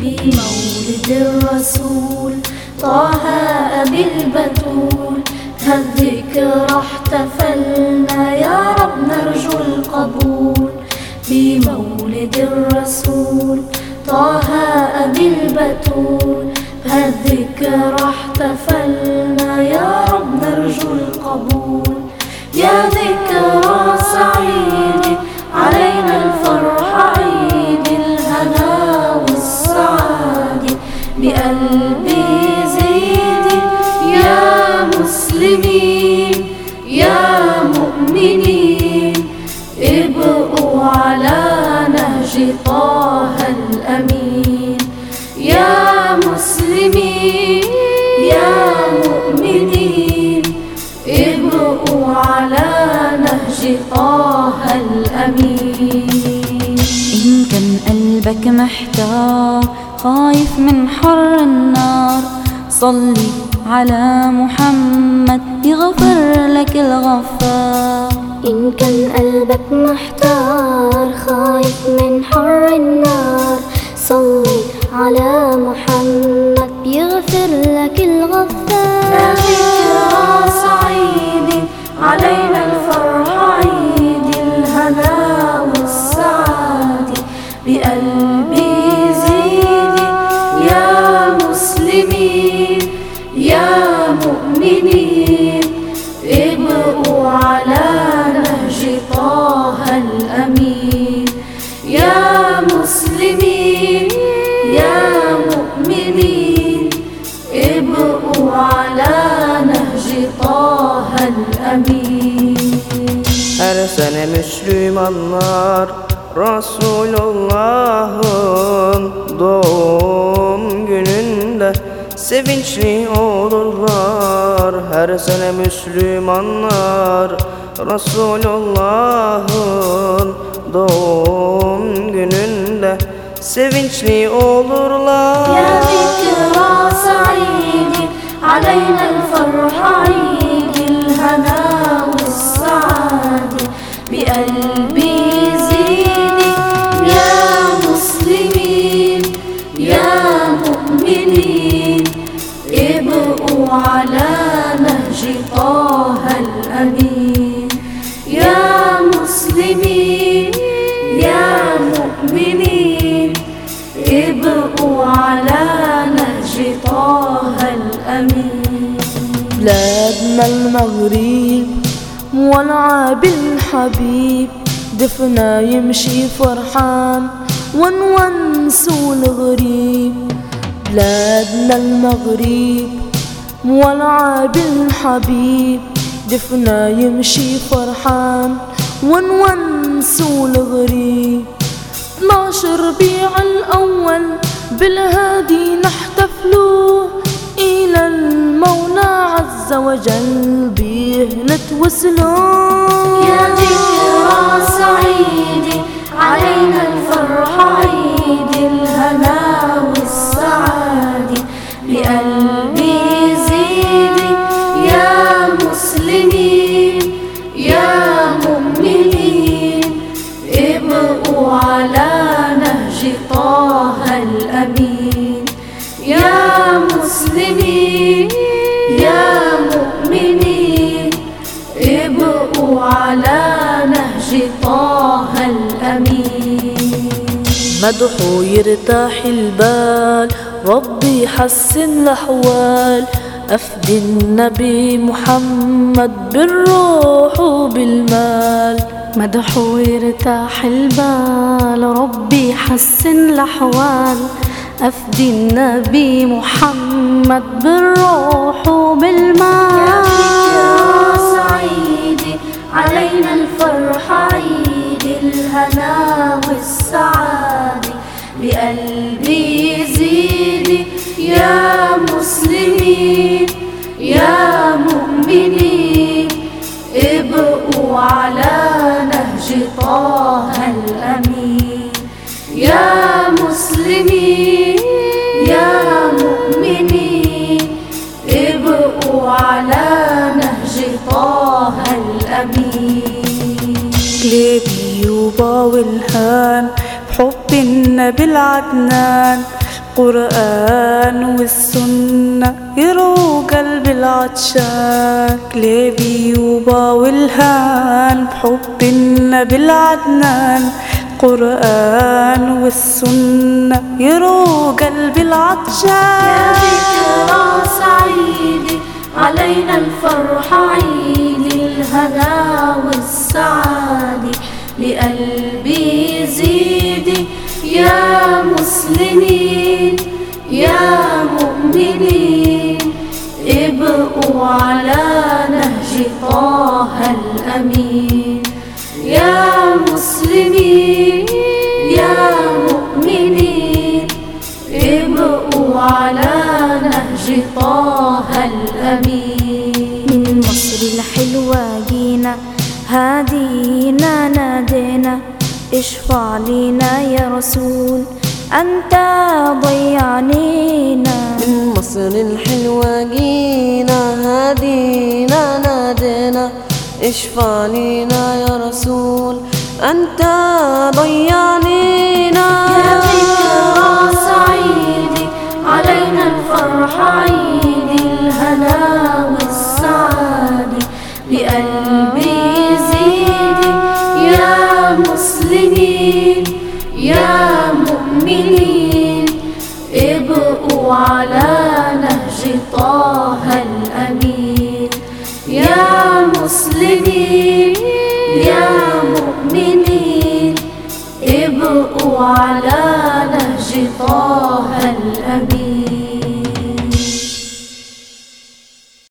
بمولد الرسول طه أبي البتول هالذكرى احتفلنا يا رب نرجو القبول بمولد الرسول طه أبي البتول هالذكرى احتفلنا يا رب نرجو القبول يا ذكرى سعيد علينا الفرح عيد الهنا والسعادة بقلبي زيدي يا مسلمين يا مؤمنين ابقوا على نهج طه الأمين يا مسلمين يا مؤمنين ابقوا على نهج طه الأمين إن كان قلبك محتار خايف من حر النار صلي على محمد يغفر لك الغفار إن كان قلبك محتار خايف من حر النار صلي على محمد يغفر لك الغفار ذكرى سعيد علينا الفرح عيد الهنا والسعادة بقلبي زيدي يا مسلمين يا مؤمنين ابقوا على نهج طه الأمين يا مسلمين يا مؤمنين ابقوا على نهج طه الأمين Her sene Müslümanlar Resulullah'ın doğum gününde Sevinçli olurlar Her sene Müslümanlar Resulullah'ın doğum gününde Sevinçli olurlar يا ذكرى سعيد علينا الفرح عيد الهنا والسعادة بقلبي زيدي يا مسلمين يا مؤمنين ابقوا على نهج طه الأمين يا مسلمين يا مؤمنين ابقوا على نهج طه الأمين بلادنا المغرب مولعة بالحبيب دفنا يمشي فرحان ونونس الغريب بلادنا المغرب مولعة بالحبيب دفنا يمشي فرحان ونونس الغريب 12 ربيع الأول بالهادي نحتفلوا إلى المولى عز وجل به نتوسلوا يا ذكرى سعيد علينا الفرح عيد الهنا والسعادة بقلبي زيدي يا مسلمين يا مؤمنين ابقوا على نهج طه الأمين يا مسلمين يا مؤمنين ابقوا على نهج طه الأمين مدحو يرتاح البال ربي حسن الأحوال أفدي النبي محمد بالروح وبالمال مدحو يرتاح البال ربي حسن الأحوال أفدي النبي محمد بالروح وبالمال ذكرى سعيد علينا الفرح عيد الهنا والسعادة بقلبي زيدي يا مسلمين يا مؤمنين ابقوا على نهج طه الأمين يا مسلمين يا مؤمنين ابقوا على نهج طه الأمين قلبي يوبا والهان بحب النبي العدنان قرآن والسنة يرووا قلب العطشان ليه بيوبا والهان بحب النبي العدنان قرآن والسنة يرووا قلب يا العطشان ذكرى سعيدة علينا الفرح عيد الهنا والسعادة لقلبي يزيد يا مسلمين يا مؤمنين ابقوا على نهج طه الأمين يا مسلمين يا مؤمنين ابقوا على نهج طه الأمين من مصر الحلوة جينا هادينا نادينا اشفع لينا يا رسول أنت ضيعنينا من مصر الحلوة جينا هادينا نادينا اشفع لينا يا رسول أنت ضيعنينا يا ذكرى سعيدة علينا الفرح عيد الهنا والسعادة بقلبي يزيد يا مسلمين يا مؤمنين ابقوا على نهج طه الأمين يا مسلمين يا مؤمنين ابقوا على نهج طه